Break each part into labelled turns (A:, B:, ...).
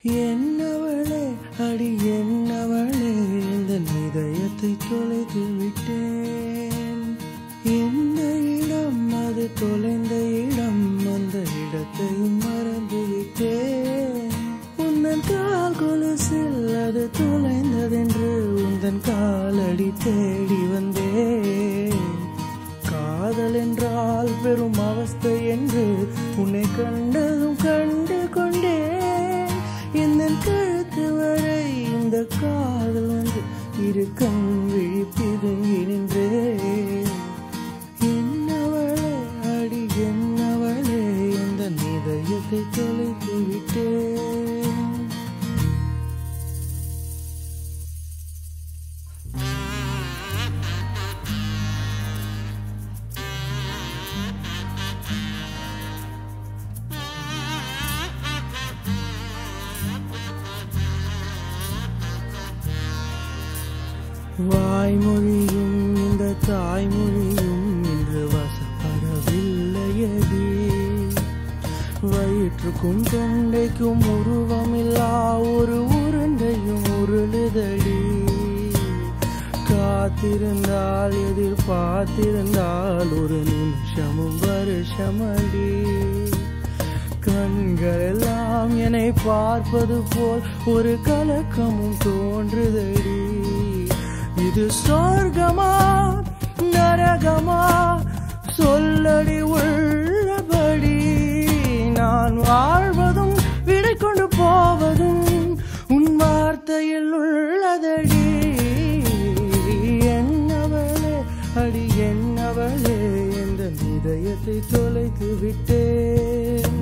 A: என்னவளே அடி என்னவளே இந்த இதயத்தை தொலைத்து விட்டேன் எந்த இடம் அது தொலைந்த இடம் அந்த இடத்தையும் மறந்து விட்டேன் உந்தன் கால் கொலுசில் அது தொலைந்ததென்று உந்தன் காலடி தேடி வந்தேன் காதல் என்றால் பெரும் அவஸ்தை என்று உன்னை கண்டதும் கண்டு கொண்டேன் எந்த கழுத்து வரை இந்த காதல் வந்து இரு கண் விழி பிதுங்கி நின்றேன் என்னவளே அடி என்னவளே இந்த இதயத்தை தொலைத்து விட்டேன் வாய்மொழியும் இந்த தாய்மொழியும் இன்று வசப்படவில்லையடி வயிற்றுக்கும் தொண்டைக்கும் உருவமில்லா ஒரு உருண்டையும் உருளுதடி காத்திருந்தால் எதிர்பார்த்திருந்தால் ஒரு நிமிஷமும் வருஷமடி கண்கள் எல்லாம் என்னை பார்ப்பது போல் ஒரு கலக்கமும் தோன்றுதடி இது சொர்க்கமா நரகமா சொல்லடி உள்ளபடி நான் வாழ்வதும் விடை கொண்டு போவதும் உன் வார்த்தையில் உள்ளதடி என்னவளே அடி என்னவளே எந்த இதயத்தை தொலைத்து விட்டேன்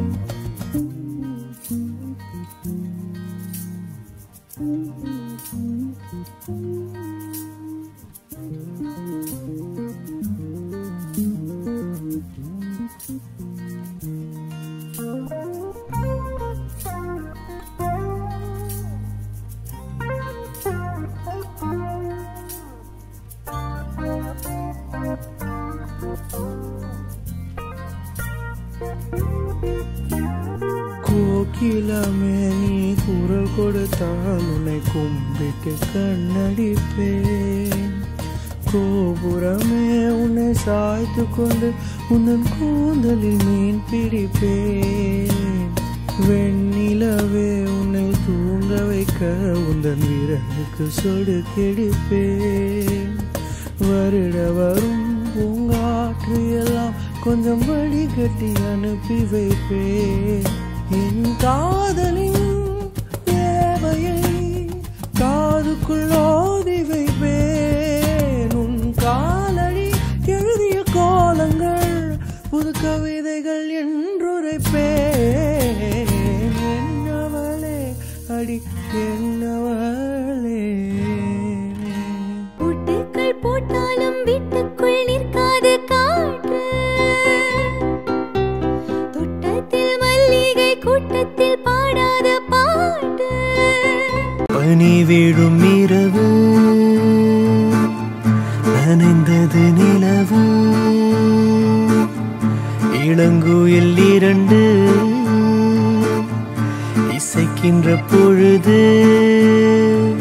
A: கோகிலமே நீ குரல் கொடுத்தால் உன்னை கும்பிட்டு கண்ணடிப்பேன் கோபுரமே உன்னை சாய்த்து கொண்டு உன்னன் கூந்தலில் மீன் பிடிப்பேன் வெண்ணிலவே உன்னை தூங்க வைக்க உந்தன் விரலுக்கு சொடு கெடுப்பேன் வருட வரும் பூங்காற்று எல்லாம் கொஞ்சம் வடிகட்டி அனுப்பி வைப்பேன் என் காதலின் தேவையை காதுக்குள் ஓதி வைப்பேன் உன் காலடி எழுதிய கோலங்கள் புது கவிதைகள் என்றுரைப்பேன் என்னவளே அடி என்னவளே
B: பூட்டுக்கள் போட்டாலும் வீட்டுக்குள் நிற்காது காற்று தோட்டத்தில் மல்லிகை கூட்டத்தில் பாடாத பாட்டு
A: பனி விழும் இரவு நனைந்தது நிலவு இளங்குயில் இரண்டு இசைக்கின்ற பொழுது